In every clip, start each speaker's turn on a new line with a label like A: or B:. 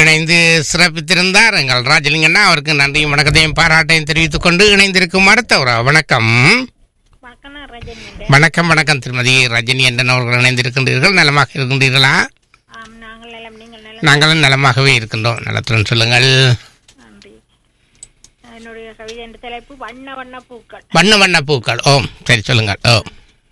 A: இணைந்து சிறப்பித்திருந்தார் எங்கள் ராஜலிங்கண்ணா அவருக்கு நன்றியும் வணக்கத்தையும் பாராட்டையும் தெரிவித்துக் கொண்டு இணைந்திருக்கும் அடுத்த ஒரு வணக்கம்
B: வணக்கம் நான் ரஜினி
A: வணக்கம் வணக்கம் திருமதி ரஜினி என்றன் அவர்கள் இணைந்திருக்கின்றீர்கள் நலமாக இருக்கின்றீர்களா
B: ஆம் நாங்கள் நலம் நீங்கள் நலம்
A: நாங்களும் நலமாகவே இருக்கின்றோம் நலத்துடன் சொல்லுங்கள்
B: நன்றி என்னுடைய கவிதை என்ற தலைப்பு வண்ண வண்ண பூக்கள்
A: வண்ண வண்ண பூக்கள் ஓம் சரி சொல்லுங்கள் ஓ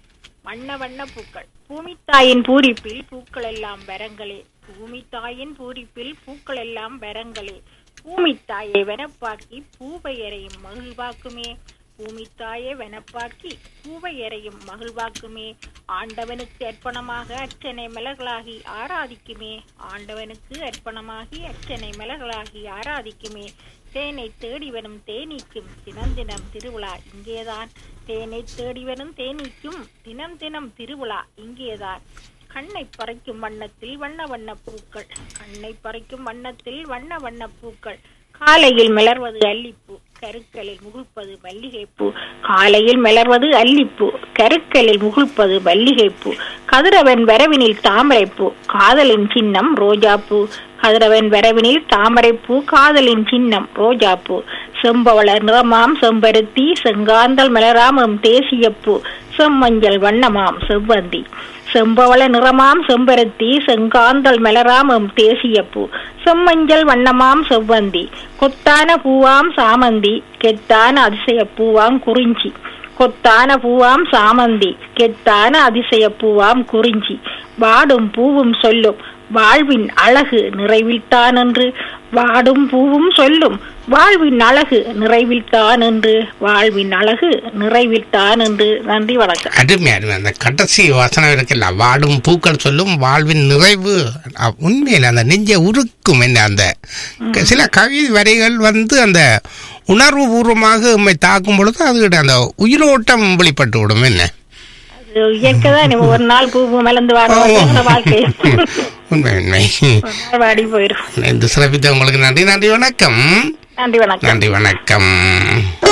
B: வண்ண வண்ண பூக்கள் பூமித்தாயின் பூரிப்பில் பூக்கள் எல்லாம் வரங்களே பூமித்தாயின் பூரிப்பில் பூக்கள் எல்லாம் வரங்களே பூமித்தாயை வெனப்பாக்கி பூவையரையும் மகிழ்வாக்குமே பூமித்தாயை வெனப்பாக்கி பூவையரையும் மகிழ்வாக்குமே ஆண்டவனுக்கு அர்ப்பணமாக அர்ச்சனை மலர்களாகி ஆராதிக்குமே ஆண்டவனுக்கு அர்ப்பணமாகி அர்ச்சனை மலர்களாகி ஆராதிக்குமே தேனை தேடி வரும் தேனீக்கும் தினம் தினம் திருவிழா இங்கேதான் தேனை தேடி வரும் தேனீக்கும் தினம் தினம் திருவிழா இங்கேதான் கண்ணை பறைக்கும் வண்ணத்தில் வண்ண வண்ண பூக்கள் கண்ணை பறைக்கும் வண்ணத்தில் வண்ண வண்ண பூக்கள் காலையில் மலர்வது அல்லிப்பூ கருக்களில் முகிழ்ப்பது மல்லிகைப்பூ காலையில் மலர்வது அல்லிப்பூ கருக்களில் முகிழ்ப்பது மல்லிகைப்பூ கதிரவன் வரவினில் தாமரைப்பூ காதலின் சின்னம் ரோஜாப்பூ கதிரவன் வரவினில் தாமரைப்பூ காதலின் சின்னம் ரோஜாப்பூ செம்பவள நிறமாம் செம்பருத்தி செங்காந்தல் மலராமம் தேசியப்பூ செம்மஞ்சள் வண்ணமாம் செவ்வந்தி செம்பவள நிறமாம் செம்பருத்தி செங்காந்தல் மலராமம் தேசியப்பூ செம்மஞ்சள் வண்ணமாம் செவ்வந்தி கொத்தான பூவாம் சாமந்தி கெத்தான அதிசய பூவாம் குறிஞ்சி கொத்தான பூவாம் சாமந்தி கெத்தான அதிசய பூவாம் குறிஞ்சி வாடும் பூவும் சொல்லும் வாழ்வின் அழகு நிறைவில்தான் என்று வாடும் பூவும் சொல்லும் வாழ்வின் அழகு நிறைவில்தான் என்று வாழ்வின் அழகு நிறைவில்தான் என்று நன்றி வணக்கம்
A: அருமை அருமை அந்த கடைசி வசனம் இருக்குல்ல வாடும் பூக்கள் சொல்லும் வாழ்வின் நிறைவு அ- உண்மையில் அந்த நெஞ்சை உருக்கும் என்ன அந்த க- சில கவி வரிகள் வந்து அந்த உணர்வு பூர்வமாக உண்மை தாக்கும் பொழுது அது அந்த உயிரோட்டம் வெளிப்பட்டு விடும் என்ன
B: அது இயற்கைதான் ஒரு நாள் பூ மலர்ந்து வாட வாழ்க்கை
A: உண்மை உண்மை
B: ஒரு நாள் வாடி போயிடும்
A: இந்த சிறப்பித்த உங்களுக்கு நன்றி நன்றி வணக்கம்
B: நன்றி வணக்கம்
A: நன்றி வணக்கம்